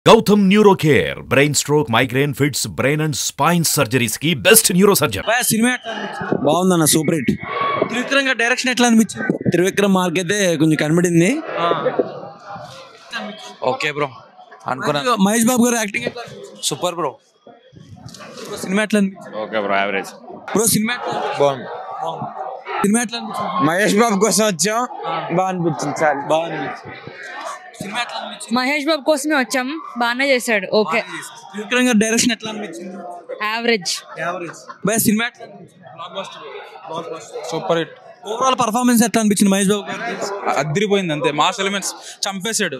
Gautam neuro care brain stroke migraine fits brain and spine surgeries కి best neuro surgeon భయ cinema ఎట్లా అనిపించింది బాగుందన్న సూపర్ హిట్ త్రివిక్రమ్ డైరెక్షన్ ఎట్లా అనిపించింది త్రివిక్రమ్ మార్క్ అయితే కొంచెం కనబడింది ఓకే బ్రో అనుకున్నా మహేష్ బాబు గారు యాక్టింగ్ ఎట్లా అనిపించింది సూపర్ బ్రో బ్రో, సినిమా ఎట్లా అనిపించింది okay bro average bro cinema ఎట్లా అనిపించింది? బాగుంది బాగుంది. సినిమా ఎట్లా అనిపించింది మహేష్ బాబు కోసం వచ్చాం బాగా అనిపించింది సార్ బాగా అనిపించింది సినిమా ఎట్లా అనిపించింది మహేష్ బాబు కోసమే వచ్చాం బాగానే చేశాడు ఓకే త్రివిక్రమ్ గారు డైరెక్షన్ ఎట్లా అనిపించింది యావరేజ్ యావరేజ్ భయ సినిమా ఎట్లా అనిపించింది సూపర్ హిట్ ఓవరాల్ పర్ఫార్మెన్స్ ఎట్లా అనిపించింది మహేష్ బాబు గారు అద్దరిపోయింది అంతే మాస్ ఎలిమెంట్స్ చంపేశాడు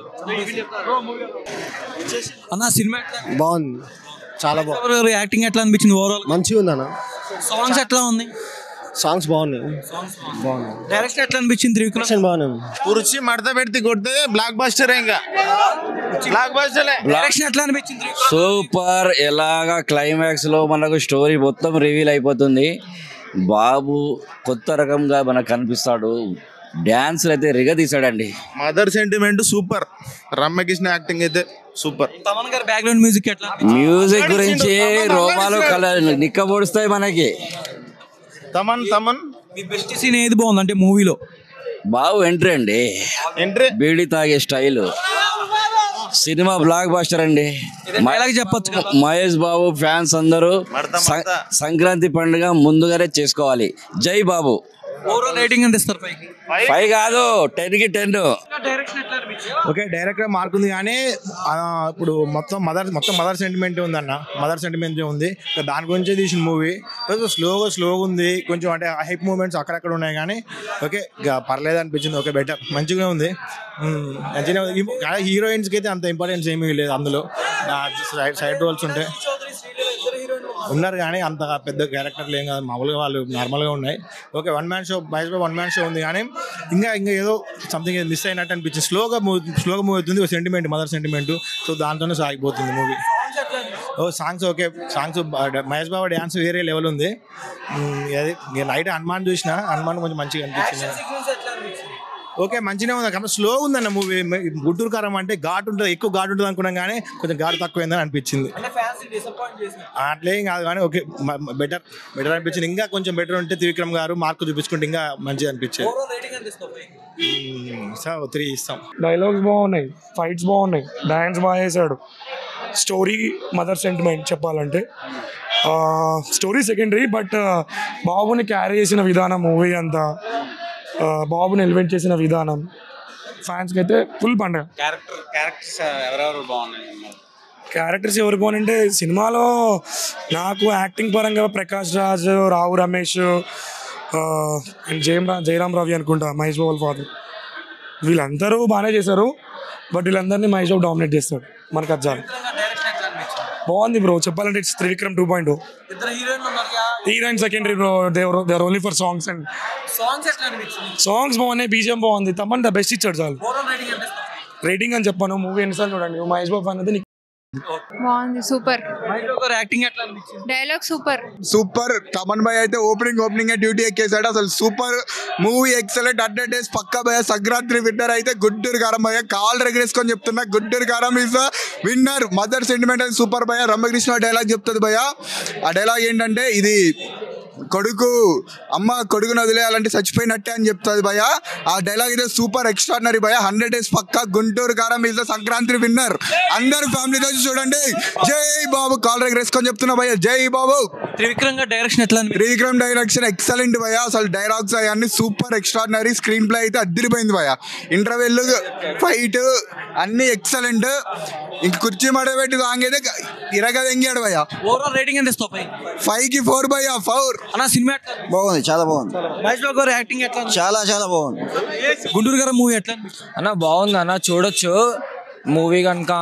అన్న సినిమా ఎట్లా అనిపించింది? బాగుంది చాలా బాగుంది ఎవరు గారు యాక్టింగ్ ఎట్లా అనిపించింది ఓవరాల్ మంచిగా ఉంది అన్న సాంగ్స్ ఎట్లా ఉంది సాంగ్స్ బాగున్నాయి బాగున్నాయి డైరెక్షన్ ఎట్లా అనిపించింది త్రివిక్రమ్ యాక్షన్ బాగున్నాయి కుర్చీ మడత పెడితే కొడితే బ్లాక్ బస్టర్ ఇంకా బ్లాక్ బస్టరే డైరెక్షన్ ఎట్లా అనిపించింది త్రివిక్రమ్? సూపర్ ఎలాగా క్లైమాక్స్ లో మనకు స్టోరీ మొత్తం రివీల్ అయిపోతుంది బాబు కొత్త రకంగా మనకు కనిపిస్తాడు డాన్స్ అయితే రిగ తీసాడండి mother sentiment super Ramya Krishna acting అయితే సూపర్ తమన్ గారి బ్యాక్గ్రౌండ్ మ్యూజిక్ ఎట్లా అనిపించింది? మ్యూజిక్ గురించి రోమాలు కల నిక్కబొడుస్తాయి మనకి తమన్ తమన్ మీ బెస్ట్ సీన్ ఏది బాగుంది అంటే మూవీలో బాబు ఎంట్రీ అండి ఎంట్రీ బీడి తాగే స్టైల్ సినిమా బ్లాక్ బాస్టర్ అండి డైలాగ్ చెప్పొచ్చు కదా మహేష్ బాబు ఫ్యాన్స్ అందరూ మడత, సం- మడత. సంక్రాంతి పండుగ ముందుగానే చేసుకోవాలి జై బాబు ఓవరాల్ రేటింగ్ ఎంత ఇస్తారు పైకి ఫైవ్ కాదు టెన్ కి టెన్ డైరెక్షన్ ఎట్లా అనిపించింది ఓకే డైరెక్టర్ మార్క్ ఉంది కానీ ఆ, ఇప్పుడు మొత్తం మదర్ మొత్తం మదర్ సెంటిమెంట్ ఉందన్న మదర్ సెంటిమెంట్ ఉంది ఇక దాని గురించే తీసిన మూవీ స్లోగా స్లోగా ఉంది కొంచెం అంటే హైప్ మూమెంట్స్ అక్కడక్కడ ఉన్నాయి కానీ ఓకే ఇక పర్లేదు అనిపించింది ఓకే బెటర్ మంచిగా ఉంది మ్మ్. మంచిగానే ఉంది ఈ- కానీ హీరోయిన్స్కి అయితే అంత ఇంపార్టెన్స్ ఏమీ లేదు అందులో సైడ్ సైడ్ రోల్స్ ఉంటాయి ఉన్నారు కానీ అంత పెద్ద క్యారెక్టర్లు ఏం కాదు మామూలుగా వాళ్ళు నార్మల్గా ఉన్నాయి okay one man show Mahesh Babu one man show ఉంది కానీ ఇంకా ఇంకా ఏదో సంథింగ్ మిస్ అయినట్టు అనిపించింది స్లోగా మూవ్ స్లోగా మూవ్ అవుతుంది సెంటిమెంట్ మదర్ సెంటిమెంట్ సో దాంతోనే సాగిపోతుంది movie oh songs okay songs Mahesh Babu dance వేరే లెవెల్ ఉంది ఉమ్, అది నైట్ హనుమాన్ చూసిన హనుమాన్ కొంచెం మంచిగా అనిపించింది ఓకే మంచిగా ఉంది కానీ స్లో ఉందన్న మూవీ గుంటూరు కారం అంటే ఘాట్ ఉంటుంది ఎక్కువ ఘాట్ ఉంటుంది అనుకున్నాం కానీ కొంచెం ఘాట్ తక్కువైందని అనిపించింది అట్లేం కాదు కానీ ఓకే బెటర్ బెటర్ అనిపించింది ఇంకా కొంచెం బెటర్ ఉంటే త్రివిక్రమ్ గారు మార్కు చూపించుకుంటే ఇంకా మంచిగా అనిపించేది సార్ త్రీ ఇస్తాం డైలాగ్స్ బాగున్నాయి ఫైట్స్ బాగున్నాయి డాన్స్ బాగా చేశాడు స్టోరీ మదర్ సెంటిమెంట్ చెప్పాలంటే స్టోరీ సెకండరీ బట్ బాబుని క్యారీ చేసిన విధానం మూవీ అంతా ఆ, బాబుని ఎలివేట్ చేసిన విధానం ఫ్యాన్స్కి అయితే ఫుల్ పండుగ క్యారెక్టర్ క్యారెక్టర్స్ ఎవరెవరు బాగున్నాయి క్యారెక్టర్స్ ఎవరు బాగుంటే సినిమాలో నాకు యాక్టింగ్ పరంగా ప్రకాష్ రాజ్ రావు రమేష్ ఆ, అండ్ జయం రా జయరామ్ రవి అనుకుంటా మహేష్ బాబు ఫాదర్ వీళ్ళందరూ బాగానే చేశారు బట్ వీళ్ళందరినీ మహేష్ బాబు డామినేట్ చేస్తాడు మనకు అది చాలు డైరెక్షన్ ఎట్లా అనిపించింది బాగుంది బ్రో చెప్పాలంటే ఇట్స్ త్రివిక్రమ్ టూ పాయింట్ ఇద్దరు హీరోయిన్లు ఉన్నారు హీరోయిన్ సెకండరీ బ్రో దేవర్ దేవర్ only for songs and songs ఎట్లా అనిపించింది సాంగ్స్ బాగున్నాయి బీజిఎం బాగుంది తమ్మన్ ద బెస్ట్ ఇచ్చాడు చాలు ఓవరాల్ రేటింగ్ ఎంత ఇస్తారు రేటింగ్ అని చెప్పాను మూవీ ఎన్నిసార్లు చూడండి మహేష్ బాబు అనేది నీకు బాగుంది సూపర్ మహేష్ బాబు గారు యాక్టింగ్ ఎట్లా అనిపించింది డైలాగ్ సూపర్ సూపర్ తమన్ భాయ్ అయితే ఓపెనింగ్ ఓపెనింగ్ డ్యూటీ ఎక్కేసాడు అసలు super movie excellent hundred days పక్కా భయ సంక్రాంతి విన్నర్ అయితే గుడ్డూరు కారం భయ కాల్ రెగరేసుకొని చెప్తున్నా Guntur Karam is the winner mother sentiment అని సూపర్ భయ రమకృష్ణ డైలాగ్ చెప్తుంది భయ ఆ డైలాగ్ ఏంటంటే ఇది కొడుకు అమ్మ కొడుకును వదిలేయాలంటే చచ్చిపోయినట్టే అని చెప్తుంది భయ ఆ డైలాగ్ అయితే సూపర్ ఎక్స్ట్రాడినరీ భయ హండ్రెడ్ డేస్ పక్కా Guntur Karam is the Sankranti winner అందరు ఫ్యామిలీతో చూడండి జై బాబు కాల్ రెగరేసుకొని చెప్తున్నా భయ జై బాబు త్రివిక్రమ్ గారు డైరెక్షన్ ఎట్లా అనిపించింది త్రివిక్రమ్ డైరెక్షన్ ఎక్సలెంట్ భయ అసలు డైలాగ్స్ అవన్నీ సూపర్ ఎక్స్ట్రాడినరీ స్క్రీన్ ప్లే అయితే అద్దరిపోయింది భయ ఇంటర్వెల్ ఫైట్ అన్ని ఎక్సలెంట్ ఇంక కుర్చీ మడబెట్టి సాంగైతే ఇరగ ఎంగాడు భయ ఓవరాల్ రేటింగ్ ఎంత ఇస్తావు పైకి ఫైవ్ కి ఫోర్ భయ ఫోర్ అన్న సినిమా ఎట్లా అనిపించింది? బాగుంది చాలా బాగుంది మహేష్ బాబు గారు యాక్టింగ్ ఎట్లా అనిపించింది? చాలా చాలా బాగుంది గుంటూరు గారు మూవీ ఎట్లా అనిపించింది అన్న బాగుంది అన్న చూడొచ్చు మూవీ కనుక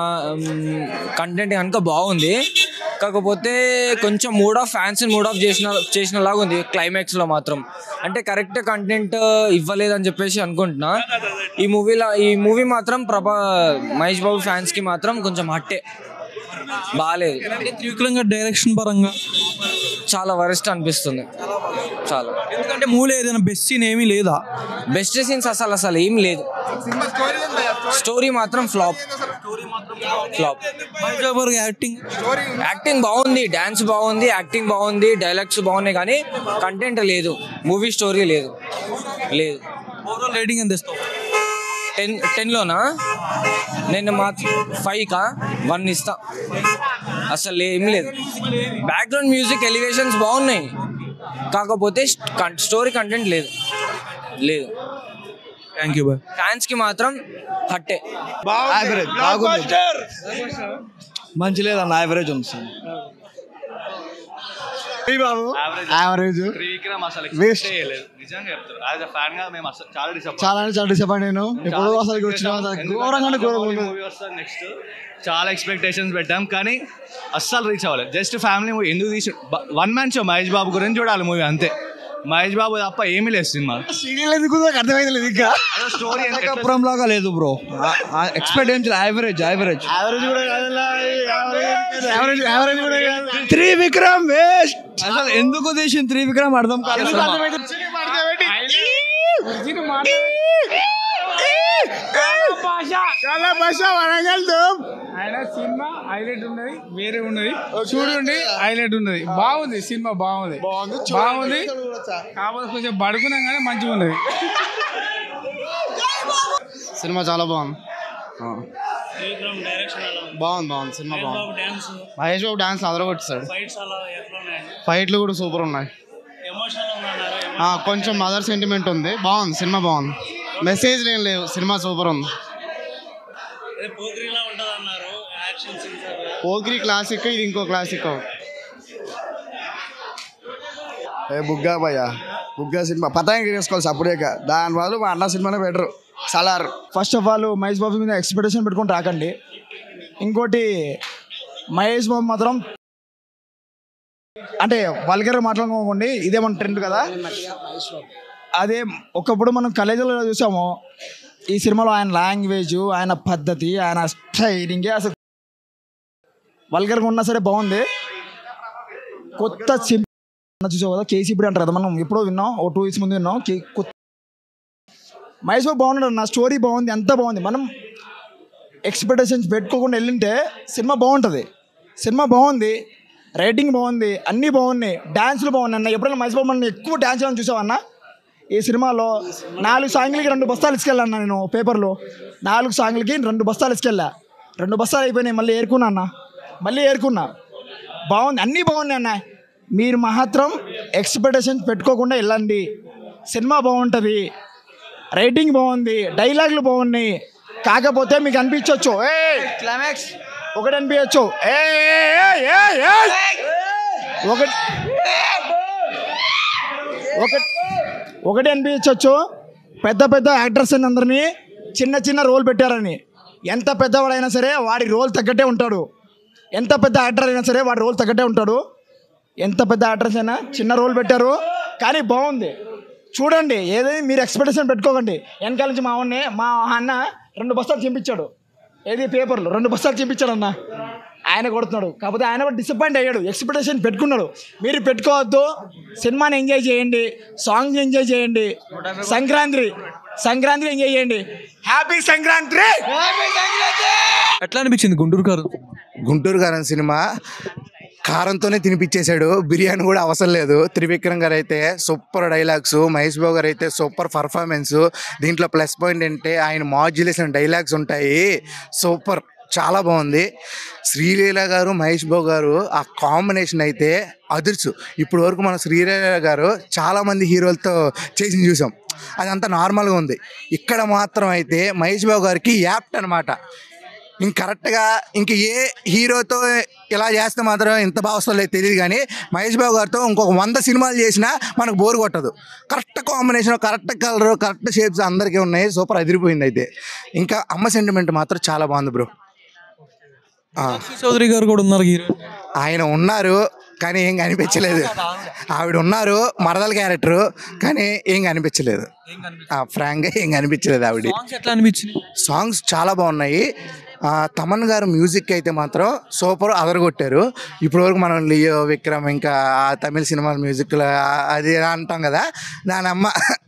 కంటెంట్ కనుక బాగుంది కాకపోతే కొంచెం mood off fans mood off చేసిన చేసిన లాగా ఉంది క్లైమాక్స్లో మాత్రం అంటే కరెక్ట్ కంటెంట్ ఇవ్వలేదని చెప్పేసి అనుకుంటున్నా ఈ మూవీలో ఈ మూవీ మాత్రం ప్రభా మహేష్ బాబు ఫ్యాన్స్కి మాత్రం కొంచెం హట్టే బాగాలేదు అంటే త్రివిక్రమ్ గారు డైరెక్షన్ పరంగా చాలా వరస్ట్ అనిపిస్తుంది చాలా ఎందుకంటే మూవీలో ఏదైనా బెస్ట్ సీన్ ఏమీ లేదా బెస్ట్ సీన్స్ అసలు అసలు ఏం లేదు స్టోరీ మాత్రం ఫ్లాప్ ఫ్లాప్ మహేష్ బాబు గారి యాక్టింగ్ యాక్టింగ్ బాగుంది డ్యాన్స్ బాగుంది యాక్టింగ్ బాగుంది డైలాగ్స్ బాగున్నాయి కానీ కంటెంట్ లేదు మూవీ స్టోరీ లేదు లేదు ఓవరాల్ రేటింగ్ ఎంత ఇస్తావు టెన్ టెన్లోనా నేను మా ఫైవ్ కా వన్ ఇస్తా అసలు ఏం లేదు బ్యాక్గ్రౌండ్ మ్యూజిక్ ఎలివేషన్స్ బాగున్నాయి కాకపోతే స్టోరీ కంటెంట్ లేదు లేదు థ్యాంక్ యూ బాయ్ ఫ్యాన్స్కి మాత్రం హట్టే యావరేజ్ బాగుంది మంచి లేదన్న యావరేజ్ ఉంది సార్ బాబు యావరేజ్ త్రివిక్రమ్ అసలు Waste. expect చేయలేదు. నిజంగా చెప్తారు యాజ్ అ ఫ్యాన్ గా మేము అసలు చాలా డిసప్పాయింట్ చాలా అంటే చాలా డిసప్పాయింట్ నేను ఎప్పుడో అసలు వచ్చిన ఘోరంగా అంటే ఘోరంగా ఉంది. మూవీ వస్తుంది నెక్స్ట్ చాలా ఎక్స్పెక్టేషన్స్ పెట్టాం కానీ అస్సలు రీచ్ అవ్వలేదు జస్ట్ ఫ్యామిలీ మూవీ ఎందుకు తీసి one man show Mahesh Babu గురించి చూడాలి మూవీ అంతే మహేష్ బాబు తప్ప ఏమీ లేదు సినిమా సీరియల్ ఎందుకు నాకు అర్థమైంది లేదు ఇంకా స్టోరీ అప్పురం లాగా లేదు బ్రో ఎక్స్పెక్ట్ ఏం యావరేజ్ యావరేజ్ యావరేజ్ కూడా యావరేజ్ యావరేజ్ కూడా త్రివిక్రమ్ వేస్ట్ అసలు ఎందుకు తీసింది త్రివిక్రమ్ అర్థం కాలేదు చాలా భాష వరంగల్ ఆయన సినిమా హైలైట్ ఉన్నది వేరే ఉన్నది చూడండి హైలైట్ ఉన్నది బాగుంది సినిమా బాగుంది బాగుంది కాకపోతే కొంచెం పడుకున్నాం కానీ మంచిగా ఉన్నది సినిమా చాలా బాగుంది ఆ. బాగుంది బాగుంది సినిమా బాగుంది మహేష్ బాబు డాన్స్ అదరగొట్టాడు ఫైట్లు కూడా సూపర్ ఉన్నాయి ఆ, కొంచెం మదర్ సెంటిమెంట్ ఉంది బాగుంది సినిమా బాగుంది మెసేజ్ ఏం లేవు సినిమా సూపర్ ఉంది పోగ్రి క్లాసిక్ ఇది ఇంకో క్లాసిక్ ఏ బుగ్గా భయ్యా బుగ్గా సినిమా పతాంగి వేసుకోవాలి సపరేట్క దాని బదులు మా అన్న సినిమానే better Salaar first of all Mahesh Babu మీద ఎక్స్పెక్టేషన్ పెట్టుకొని రాకండి ఇంకోటి మహేష్ బాబు మాత్రం అంటే వల్గర్ మాట్లాడుకోకండి ఇదే మన ట్రెండ్ కదా అదే ఒకప్పుడు మనం కాలేజీలో చూసాము ఈ సినిమాలో ఆయన లాంగ్వేజ్ ఆయన పద్ధతి ఆయన స్టైలింగ్ అసలు వల్గర్గా ఉన్నా సరే బాగుంది కొత్త సిమ్ చూసావు కదా కేసీపీ అంటారు కదా మనం ఎప్పుడో విన్నాం ఓ టూ ఇయర్స్ ముందు విన్నాం కే- కొత్త మహేష్ బాబు బాగున్నాడు నా స్టోరీ బాగుంది అంతా బాగుంది మనం ఎక్స్పెక్టేషన్స్ పెట్టుకోకుండా వెళ్ళింటే సినిమా బాగుంటుంది సినిమా బాగుంది రైటింగ్ బాగుంది అన్నీ బాగున్నాయి డ్యాన్స్లు బాగున్నాయి అన్న ఎప్పుడైనా మహేష్ బాబు మనం ఎక్కువ డ్యాన్స్ చేయాలని చూసావన్నా ఈ సినిమాలో నాలుగు సాంగ్లకి రెండు బస్తాలు ఇసుకెళ్ళాను నేను పేపర్లో నాలుగు సాంగ్లకి రెండు బస్తాలు ఇసుకెళ్ళా రెండు బస్తాలు అయిపోయినాయి మళ్ళీ ఏరుకున్నా అన్న మళ్ళీ ఏరుకున్నా బాగుంది అన్నీ బాగున్నాయి అన్న మీరు మాత్రం ఎక్స్పెక్టేషన్స్ పెట్టుకోకుండా వెళ్ళండి సినిమా బాగుంటుంది రైటింగ్ బాగుంది డైలాగులు బాగున్నాయి కాకపోతే మీకు అనిపించవచ్చు ఏ క్లైమాక్స్ ఒకటి అనిపించచ్చు ఏ ఏ, ఏ, ఏ. ఒకటి ఒకటి ఒకటి అనిపించవచ్చు పెద్ద పెద్ద యాక్టర్స్ అందరినీ చిన్న చిన్న రోల్ పెట్టారని ఎంత పెద్దవాడైనా సరే వాడి రోల్ తగ్గట్టే ఉంటాడు ఎంత పెద్ద యాక్టర్ అయినా సరే వాడి రోల్ తగ్గట్టే ఉంటాడు ఎంత పెద్ద యాక్టర్స్ అయినా చిన్న రోల్ పెట్టారు కానీ బాగుంది చూడండి ఏదైనా మీరు ఎక్స్పెక్టేషన్ పెట్టుకోకండి వెనకాల నుంచి మా వాడిని మా అన్న రెండు బస్తాలు చింపించాడు ఏది పేపర్లు రెండు బస్తాలు చింపించాడు అన్న ఆయన కొడుతున్నాడు కాకపోతే ఆయన కూడా డిసప్పాయింట్ అయ్యాడు ఎక్స్పెక్టేషన్ పెట్టుకున్నాడు మీరు పెట్టుకోవద్దు సినిమాని ఎంజాయ్ చేయండి సాంగ్స్ ఎంజాయ్ చేయండి సంక్రాంతి సంక్రాంతి ఎంజాయ్ చేయండి హ్యాపీ సంక్రాంతి ఎట్లా అనిపించింది గుంటూరు గారు గుంటూరు గారం సినిమా కారంతోనే తినిపించేశాడు బిర్యానీ కూడా అవసరం లేదు త్రివిక్రమ్ గారు అయితే సూపర్ డైలాగ్స్ మహేష్ బాబు గారు అయితే సూపర్ పర్ఫార్మెన్స్ దీంట్లో ప్లస్ పాయింట్ అంటే ఆయన మాడ్యులేషన్ డైలాగ్స్ ఉంటాయి సూపర్ చాలా బాగుంది శ్రీలీల గారు మహేష్ బాబు గారు ఆ కాంబినేషన్ అయితే అదుర్సు ఇప్పుడు వరకు మన శ్రీలీల గారు చాలా మంది హీరోలతో చేసి చూసాం అదంతా నార్మల్గా ఉంది ఇక్కడ మాత్రం అయితే మహేష్ బాబు గారికి యాప్ట్ అనమాట ఇంక కరెక్ట్గా ఇంక ఏ హీరోతో ఇలా చేస్తే మాత్రం ఇంత బాగా వస్తుందో లేదో తెలియదు కానీ మహేష్ బాబు గారితో ఇంకొక వంద సినిమాలు చేసినా మనకు బోర్ కొట్టదు correct combination correct colour correct shapes అందరికీ ఉన్నాయి సూపర్ అదిరిపోయింది అయితే ఇంకా అమ్మ సెంటిమెంట్ మాత్రం చాలా బాగుంది బ్రో చౌదరి గారు కూడా ఉన్నారు హీరో ఆయన ఉన్నారు కానీ ఏం కనిపించలేదు ఆవిడ ఉన్నారు మరదల క్యారెక్టర్ కానీ ఏం కనిపించలేదు ఫ్రాంక్గా ఏం కనిపించలేదు ఆవిడ సాంగ్స్ ఎట్లా అనిపించింది సాంగ్స్ చాలా బాగున్నాయి ఆ, తమన్ గారు మ్యూజిక్ అయితే మాత్రం సూపర్ అదరగొట్టారు ఇప్పటి వరకు మనం లియో విక్రమ్ ఇంకా ఆ తమిళ సినిమా మ్యూజిక్ అది అంటాం కదా దాని అమ్మ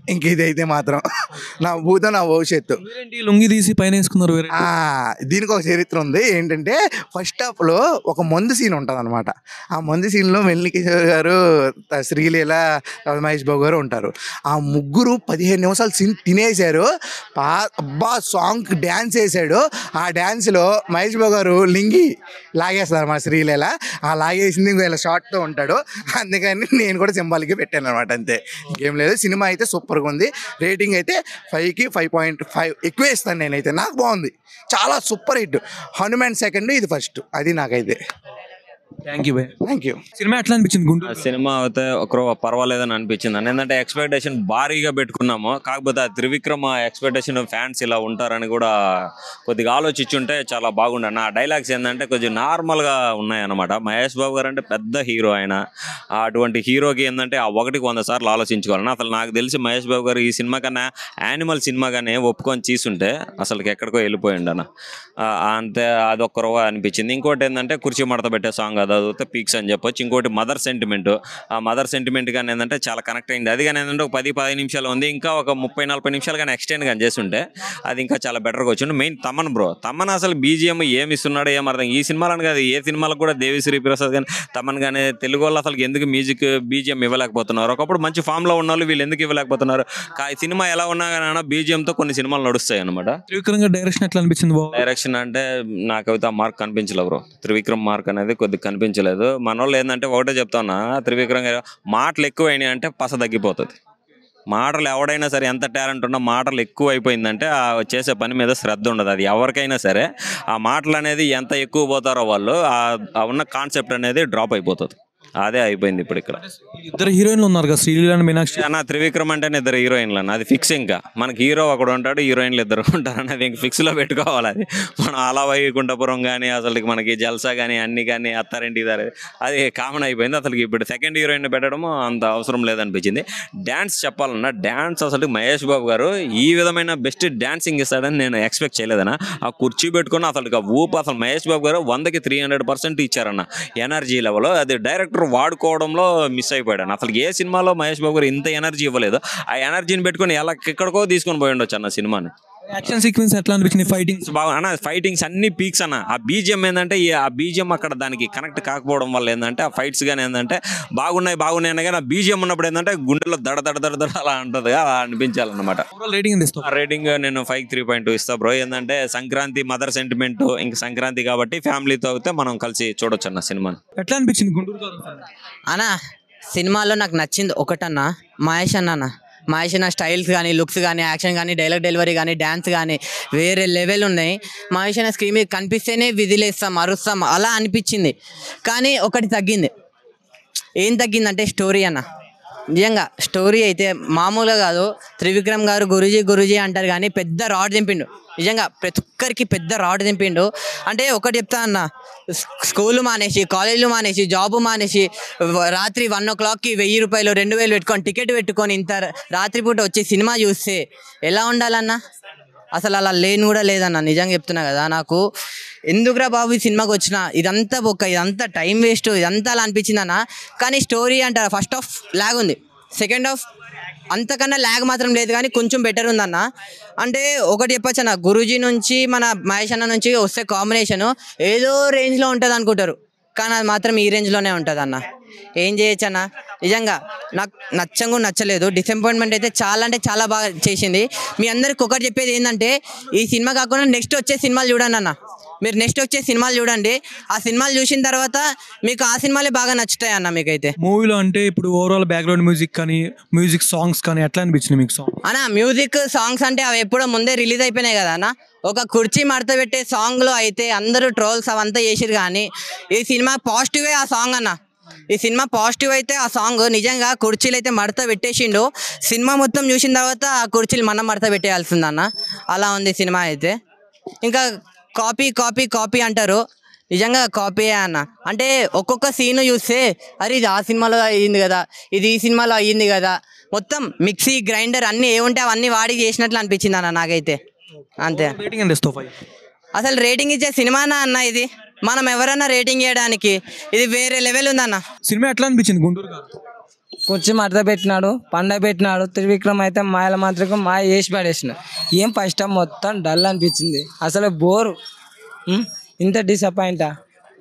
ఇంక ఇదైతే మాత్రం నా భూతం నా భవిష్యత్తు ఏంటి లుంగి తీసి పైన వేసుకున్నారు వేరే ఆ, దీనికి ఒక చరిత్ర ఉంది ఏంటంటే ఫస్ట్ హాఫ్లో ఒక మందు సీన్ ఉంటుంది అనమాట ఆ మందు సీన్లో మెల్లి కిషోర్ గారు త- శ్రీలీల మహేష్ బాబు గారు ఉంటారు ఆ ముగ్గురు పదిహేను నిమిషాలు సీన్ తినేశారు పా అబ్బా సాంగ్ డ్యాన్స్ వేసాడు ఆ డ్యాన్స్లో మహేష్ బాబు గారు లింగి లాగేస్తారు మా శ్రీలీల ఆ లాగేసింది ఇంకో ఇలా షార్ట్తో ఉంటాడు అందుకని నేను కూడా సింబాలిక్గా పెట్టాను అనమాట అంతే ఇంకేం లేదు సినిమా అయితే సూపర్గా ఉంది రేటింగ్ అయితే ఫైవ్కి ఫైవ్ పాయింట్ ఫైవ్ ఎక్కువ ఇస్తాను నేనైతే నాకు బాగుంది చాలా సూపర్ హిట్ హనుమాన్ సెకండ్ ఇది ఫస్ట్ అది నాకైతే thank you bye thank you సినిమా ఎట్లా అనిపించింది గుంటూరు ఆ సినిమా అయితే ఒక పర్వాలేదని అనిపించింది అని ఏంటంటే ఎక్స్పెక్టేషన్ భారీగా పెట్టుకున్నాము కాకపోతే ఆ త్రివిక్రమ ఎక్స్పెక్టేషన్ ఫ్యాన్స్ ఇలా ఉంటారని కూడా కొద్దిగా ఆలోచించుంటే చాలా బాగుండే నా డైలాగ్స్ ఏంటంటే కొంచెం నార్మల్గా ఉన్నాయన్నమాట మహేష్ బాబు గారు అంటే పెద్ద హీరో ఆయన ఆ అటువంటి హీరోకి ఏంటంటే ఆ ఒకటికి వంద సార్లు ఆలోచించుకోవాలని అసలు నాకు తెలిసి మహేష్ బాబు గారు ఈ సినిమా కన్నా యానిమల్ సినిమా కానీ ఒప్పుకొని తీసుంటే అసలు ఎక్కడికో వెళ్ళిపోయిండు అన్న ఆ, అంతే అదొక్కరో అనిపించింది ఇంకోటి ఏంటంటే కుర్చీ మడత పెట్టే సాంగ్ అది అదైతే పీక్స్ అని చెప్పొచ్చు ఇంకోటి మదర్ సెంటిమెంట్ ఆ మదర్ సెంటిమెంట్ కానీ ఏంటంటే చాలా కనెక్ట్ అయింది అది కానీ ఏంటంటే ఒక పది పదిహేను నిమిషాలు ఉంది ఇంకా ఒక ముప్పై నలభై నిమిషాలు కానీ ఎక్స్టెండ్ కానీ చేస్తుంటే అది ఇంకా చాలా బెటర్గా వచ్చింది మెయిన్ తమన్ బ్రో తమన్ అసలు బీజిఎం ఏమి ఇస్తున్నాడో ఏం అర్థం ఈ సినిమాలను కాదు ఏ సినిమాలకు కూడా దేవిశ్రీ ప్రసాద్ కానీ తమన్ కానీ తెలుగు వాళ్ళు అసలు ఎందుకు మ్యూజిక్ బీజిఎం ఇవ్వలేకపోతున్నారు ఒకప్పుడు మంచి ఫామ్లో ఉన్న వాళ్ళు వీళ్ళు ఎందుకు ఇవ్వలేకపోతున్నారు కా- ఈ సినిమా ఎలా ఉన్నా కానీ బీజిఎంతో కొన్ని సినిమాలు నడుస్తాయి అనమాట త్రివిక్రమ్ గారి డైరెక్షన్ ఎట్లా అనిపించింది బాబు డైరెక్షన్ అంటే నాకైతే ఆ మార్క్ కనిపించలేదు బ్రో త్రివిక్రమ్ మార్క్ అనేది కొద్దిగా కనిపించలేదు మన వాళ్ళు ఏంటంటే ఒకటే చెప్తానా త్రివిక్రమ్ గారు మాటలు ఎక్కువైనాయి అంటే పస తగ్గిపోతుంది మాటలు ఎవడైనా సరే ఎంత టాలెంట్ ఉన్నా మాటలు ఎక్కువ అయిపోయిందంటే ఆ చేసే పని మీద శ్రద్ధ ఉండదు అది ఎవరికైనా సరే ఆ మాటలు అనేది ఎంత ఎక్కువ పోతారో వాళ్ళు ఆ- ఆ ఉన్న కాన్సెప్ట్ అనేది డ్రాప్ అయిపోతుంది అదే అయిపోయింది ఇప్పుడు ఇక్కడ ఇద్దరు హీరోయిన్లు ఉన్నారు కదా శ్రీలీల అండ్ మీనాక్షి అన్న త్రివిక్రమ్ అంటేనే ఇద్దరు హీరోయిన్లు అన్న అది ఫిక్స్ ఇంకా మనకి హీరో ఒకడు ఉంటాడు హీరోయిన్లు ఇద్దరు ఉంటారు అనేది ఇంక ఫిక్స్ లో పెట్టుకోవాలి అది మనం అలా వైకుంఠపురం కానీ అసలు మనకి జల్సా కానీ అన్ని కానీ అత్తారింటి దారి అది కామన్ అయిపోయింది అసలు ఇప్పుడు సెకండ్ హీరోయిన్ పెట్టడం అంత అవసరం లేదనిపించింది డ్యాన్స్ చెప్పాలన్నా డ్యాన్స్ అసలు మహేష్ బాబు గారు ఈ విధమైన బెస్ట్ డ్యాన్సింగ్ ఇస్తాడని నేను ఎక్స్పెక్ట్ చేయలేదన్న ఆ కుర్చీ పెట్టుకుని అసలు ఆ ఊపు అసలు మహేష్ బాబు గారు వందకి త్రీ హండ్రెడ్ పర్సెంట్ ఇచ్చారన్న ఎనర్జీ లెవెల్ అది డైరెక్టర్ వాడుకోవడంలో మిస్ అయిపోయాడు అసలు ఏ సినిమాలో మహేష్ బాబు గారు ఇంత ఎనర్జీ ఇవ్వలేదు ఆ ఎనర్జీని పెట్టుకుని ఎలా ఎక్కడికో తీసుకొని పోయి ఉండొచ్చు అన్న సినిమాని యాక్షన్ సీక్వెన్స్ ఎట్లా అనిపించింది ఫైటింగ్స్ బాగా అన్న ఫైటింగ్స్ అన్ని పీక్స్ అన్న ఆ బీజియం ఏంటంటే ఈ- ఆ బీజియం అక్కడ దానికి కనెక్ట్ కాకపోవడం వల్ల ఏంటంటే ఆ ఫైట్స్ కానీ ఏంటంటే బాగున్నాయి బాగున్నాయి అన్న కానీ ఆ బీజియం ఉన్నప్పుడు ఏంటంటే గుండెలో దడ దడ దడ దడ అలా ఉంటుంది అలా అనిపించాలన్నమాట రేటింగ్ ఎంత ఇస్తావు రేటింగ్ నేను ఫైవ్ త్రీ పాయింట్ టూ ఇస్తా బ్రో ఏంటంటే సంక్రాంతి మదర్ సెంటిమెంట్ ఇంక సంక్రాంతి కాబట్టి ఫ్యామిలీతో అయితే మనం కలిసి చూడొచ్చు అన్న సినిమాని ఎట్లా అనిపించింది గుంటూరు గారు అన్నా సినిమాలో నాకు నచ్చింది ఒకటన్నా మహేష్ అన్న అన్న. మహేష్ అన్న స్టైల్స్ కానీ లుక్స్ కానీ యాక్షన్ కానీ డైలాగ్ డెలివరీ కానీ డ్యాన్స్ కానీ వేరే లెవెల్ ఉన్నాయి మహేష్ అన్న స్క్రీన్ మీద కనిపిస్తేనే విధిలేస్తాం అరుస్తాం అలా అనిపించింది కానీ ఒకటి తగ్గింది ఏం తగ్గిందంటే స్టోరీ అన్న నిజంగా స్టోరీ అయితే మామూలుగా కాదు త్రివిక్రమ్ గారు గురుజీ గురుజీ అంటారు కానీ పెద్ద రాడ్ దింపిండు నిజంగా ప్రతి ఒక్కరికి పెద్ద రాడ్ దింపిండు అంటే ఒకటి చెప్తా అన్న స్కూల్ మానేసి కాలేజీలు మానేసి జాబ్ మానేసి వ- రాత్రి వన్ ఓ క్లాక్కి వెయ్యి రూపాయలు రెండు వేలు పెట్టుకొని టికెట్ పెట్టుకొని ఇంత రాత్రిపూట వచ్చి సినిమా చూస్తే ఎలా ఉండాలన్నా అసలు అలా లేని కూడా లేదన్న నిజంగా చెప్తున్నా కదా నాకు ఎందుకురా బాబు ఈ సినిమాకి వచ్చిన ఇదంతా బొక్క ఇదంతా టైం వేస్ట్ ఇదంతా అలా అనిపించింది అన్న కానీ స్టోరీ అంటారు ఫస్ట్ హాఫ్ లాగ్ ఉంది సెకండ్ హాఫ్ అంతకన్నా ల్యాగ్ మాత్రం లేదు కానీ కొంచెం బెటర్ ఉందన్న అంటే ఒకటి చెప్పొచ్చు అన్న గురూజీ నుంచి మన మహేష్ అన్న నుంచి వస్తే కాంబినేషన్ ఏదో రేంజ్లో ఉంటుంది అనుకుంటారు కానీ అది మాత్రం ఈ రేంజ్లోనే ఉంటుంది అన్న ఏం చేయొచ్చు అన్న నిజంగా నాకు నచ్చంగా నచ్చలేదు డిసప్పాయింట్మెంట్ అయితే చాలా అంటే చాలా బాగా చేసింది మీ అందరికి ఒకటి చెప్పేది ఏంటంటే ఈ సినిమా కాకుండా నెక్స్ట్ వచ్చే సినిమాలు చూడండి అన్న మీరు నెక్స్ట్ వచ్చే సినిమాలు చూడండి ఆ సినిమాలు చూసిన తర్వాత మీకు ఆ సినిమాలే బాగా నచ్చుతాయి అన్న మీకైతే మూవీలో అంటే ఇప్పుడు ఓవరాల్ బ్యాక్గ్రౌండ్ మ్యూజిక్ కానీ మ్యూజిక్ సాంగ్స్ కానీ ఎట్లా అనిపించింది మీకు సాంగ్ అన్న మ్యూజిక్ సాంగ్స్ అంటే అవి ఎప్పుడో ముందే రిలీజ్ అయిపోయినాయి కదా అన్న ఒక కుర్చీ మడత పెట్టే సాంగ్లో అయితే అందరూ ట్రోల్స్ అవంతా చేసిరు కానీ ఈ సినిమా పాజిటివే ఆ సాంగ్ అన్న ఈ సినిమా పాజిటివ్ అయితే ఆ సాంగ్ నిజంగా కుర్చీలు అయితే మడత పెట్టేసిండు సినిమా మొత్తం చూసిన తర్వాత ఆ కుర్చీలు మనం మడత పెట్టేయాల్సిందన్న అలా ఉంది సినిమా అయితే ఇంకా కాపీ కాపీ కాపీ అంటారు నిజంగా కాపీ అన్న అంటే ఒక్కొక్క సీన్ చూస్తే అరే ఇది ఆ సినిమాలో అయ్యింది కదా ఇది ఈ సినిమాలో అయ్యింది కదా మొత్తం మిక్సీ గ్రైండర్ అన్నీ ఏముంటే అవన్నీ వాడి చేసినట్లు అనిపించింది అన్న నాకైతే అంతే రేటింగ్ ఎంత ఇస్తావు ఫైవ్ అసలు రేటింగ్ ఇచ్చే సినిమానా అన్న ఇది మనం ఎవరన్నా రేటింగ్ ఇవ్వడానికి ఇది వేరే లెవెల్ ఉందన్న సినిమా ఎట్లా అనిపించింది గుంటూరు గారు కుర్చీ మడత పెట్టినాడు పండ పెట్టినాడు త్రివిక్రమ్ అయితే మాయల మాత్రం మాయ వేసి పడేసిన ఏం ఫస్ట్ హాఫ్ మొత్తం డల్ అనిపించింది అసలు బోరు ఉం? ఇంత డిసప్పాయింటా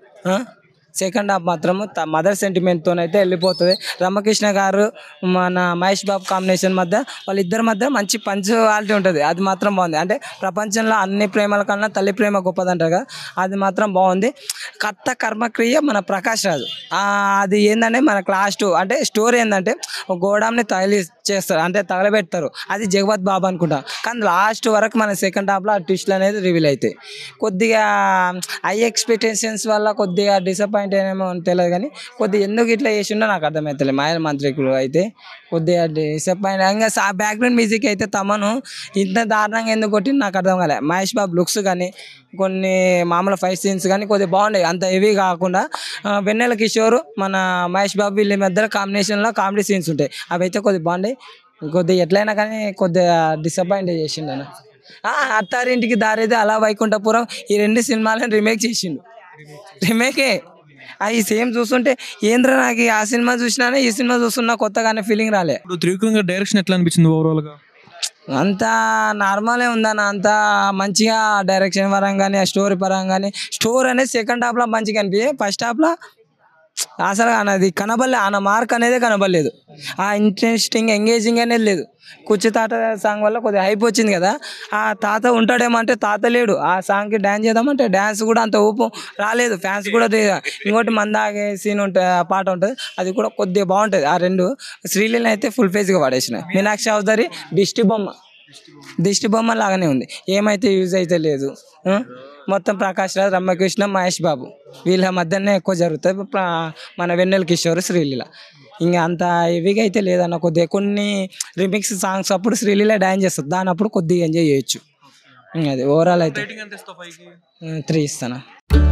సెకండ్ హాఫ్ మాత్రము మదర్ సెంటిమెంట్తో అయితే వెళ్ళిపోతుంది రమకృష్ణ గారు మన మహేష్ బాబు కాంబినేషన్ మధ్య వాళ్ళిద్దరి మధ్య మంచి పంచువాలిటీ ఉంటుంది అది మాత్రం బాగుంది అంటే ప్రపంచంలో అన్ని ప్రేమల కన్నా తల్లి ప్రేమ గొప్పదంటారు కదా అది మాత్రం బాగుంది కర్త కర్మక్రియ మన ప్రకాష్ రాజు ఆ, అది ఏంటంటే మనకు లాస్ట్ అంటే స్టోరీ ఏంటంటే ఒక గోడాంని తగిలి చేస్తారు అంటే తగలబెడతారు అది జగవత్ బాబు అనుకుంటా కానీ లాస్ట్ వరకు మన సెకండ్ హాఫ్లో ఆ ట్విస్ట్లు అనేది రివీల్ అవుతాయి కొద్దిగా హై ఎక్స్పెక్టేషన్స్ వల్ల కొద్దిగా డిసప్పాయింట్ అయినేమో అని తెలియదు కానీ కొద్దిగా ఎందుకు ఇట్లా చేసిండో నాకు అర్థమవుతలేదు మాయల మంత్రికులు అయితే కొద్దిగా డిసప్పాయింట్ ఇంకా బ్యాక్గ్రౌండ్ మ్యూజిక్ అయితే తమను ఇంత దారుణంగా ఎందుకు కొట్టి నాకు అర్థం కాలే మహేష్ బాబు లుక్స్ కానీ కొన్ని మామూలు ఫైట్ సీన్స్ కానీ కొద్దిగా బాగున్నాయి అంత హెవీ కాకుండా ఆ, వెన్నెల కిషోర్ మన మహేష్ బాబు వీళ్ళ మధ్య కాంబినేషన్లో కామెడీ సీన్స్ ఉంటాయి అవి అయితే కొద్దిగా బాగున్నాయి కొద్దిగా ఎట్లయినా కానీ కొద్దిగా డిసప్పాయింట్ చేసిండు అన్న ఆ, అత్తారింటికి దారేది అలా వైకుంఠపురం ఈ రెండు సినిమాలను రీమేక్ చేసిండు రీమేకే అవి సేమ్ చూస్తుంటే ఏంద్ర నాకు ఆ సినిమా చూసినానే ఈ సినిమా చూస్తున్నా కొత్తగానే ఫీలింగ్ రాలే ఇప్పుడు త్రివిక్రమ్ గారి డైరెక్షన్ ఎట్లా అనిపించింది ఓవరాల్ గా అంత నార్మలే ఉందన్న అంత మంచిగా డైరెక్షన్ పరంగా కానీ స్టోరీ పరంగా కానీ స్టోరీ అనేది సెకండ్ హాఫ్లో మంచిగా అనిపించింది ఫస్ట్ హాఫ్లో అసలు అనేది కనబడలే ఆయన మార్క్ అనేది కనబడలేదు ఆ ఇంట్రెస్టింగ్ ఎంగేజింగ్ అనేది లేదు కుర్చీ తాత సాంగ్ వల్ల కొద్దిగా హైప్ వచ్చింది కదా ఆ తాత ఉంటాడేమో అంటే తాత లేడు ఆ సాంగ్కి డ్యాన్స్ చేద్దామంటే డ్యాన్స్ కూడా అంత ఊపు రాలేదు ఫ్యాన్స్ కూడా రే- ఇంకోటి మందాగే సీన్ ఉంటుంది ఆ పాట ఉంటుంది అది కూడా కొద్దిగా బాగుంటుంది ఆ రెండు శ్రీలీల అయితే ఫుల్ ఫేజ్గా పడేసిన మీనాక్షి చౌదరి దిష్టి బొమ్మ దిష్టి బొమ్మ లాగానే ఉంది ఏమైతే యూజ్ అయితే లేదు ఆ? మొత్తం ప్రకాష్ రాజ్ రమ్యకృష్ణ మహేష్ బాబు వీళ్ళ మధ్యనే ఎక్కువ జరుగుతుంది ప్ర- మన వెన్నెల కిషోర్ శ్రీలీల ఇంకా అంత హెవీగా అయితే లేదన్న కొద్దిగా కొన్ని రిమిక్స్ సాంగ్స్ అప్పుడు శ్రీలీల డాన్స్ చేస్తుంది దాని అప్పుడు కొద్దిగా ఎంజాయ్ చేయొచ్చు ఇంకా అది ఓవరాల్ అయితే త్రీ ఇస్తాను